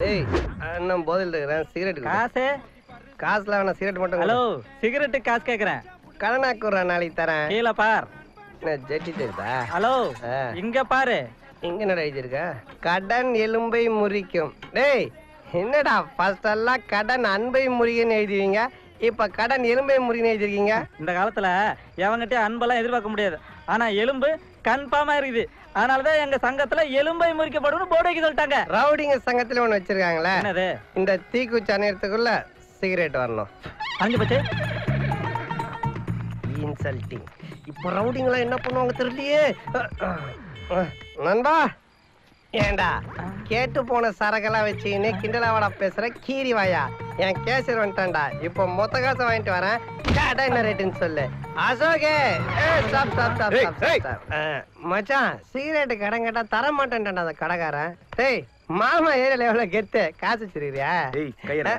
ஏய் அண்ணன் போதில் இருக்கிறேன் சிகரெட் குடி. காசு காசுல வேணா சிகரெட் மட்டும் ஹலோ சிகரெட்டு காசு கேக்குறேன் கடனாக்குறா நாளைக்கு தரேன் கீழே பார் என்ன ஜெட்டி தெரியுதா ஹலோ ஆ. இங்க பாரு இங்க என்ன எழுதியிருக்க கடன் எலும்பை முறிக்கும் டேய் என்னடா ஃபர்ஸ்ட் எல்லாம் கடன் அன்பை முறிகன்னு எழுதுவீங்க இப்ப கடன் எலும்பை முறின்னு எழுதிருக்கீங்க இந்த காலத்துல எவங்கிட்ட அன்பெல்லாம் எதிர்பார்க்க முடியாது ஆனா எலும்பு கன்ஃபார்மா இருக்குது அதனாலதான் எங்க சங்கத்துல எலும்பை முறிக்கப்படும் போர்டு வைக்க சொல்லிட்டாங்க ரவுடிங்க சங்கத்துல ஒண்ணு வச்சிருக்காங்களே என்னது இந்த தீக்குச்சி அணையறதுக்குள்ள சிகரெட் வரணும் அழிஞ்சு போச்சு இன்சல்ட்டிங் இப்போ ரவுடிங்களா என்ன பண்ணுவாங்க தெரியலையே அஹ், நண்பா ஏண்டா கேட்டு போன சரக்கெல்லாம் வச்சுக்கின்னு கிண்டலாவாடா பேசுற கீரி வாயா என் கேசர் வந்துட்டான்டா இப்போ மொத்த காசை வாங்கிட்டு வரேன் கடை என்ன ரேட்டுன்னு சொல்லு அசோகே ஏய், stop, stop, stop, ஏய், stop, stop, ஏய். stop. அஹ், மச்சான் சிகரெட்டு கடன் கேட்டா தர மாட்டேன்டா அந்த கடைக்காரன் டேய் மாமா ஏரியால எவ்வளவு கெத்து காசு வச்சிருக்கிறியா ஏய் கையடா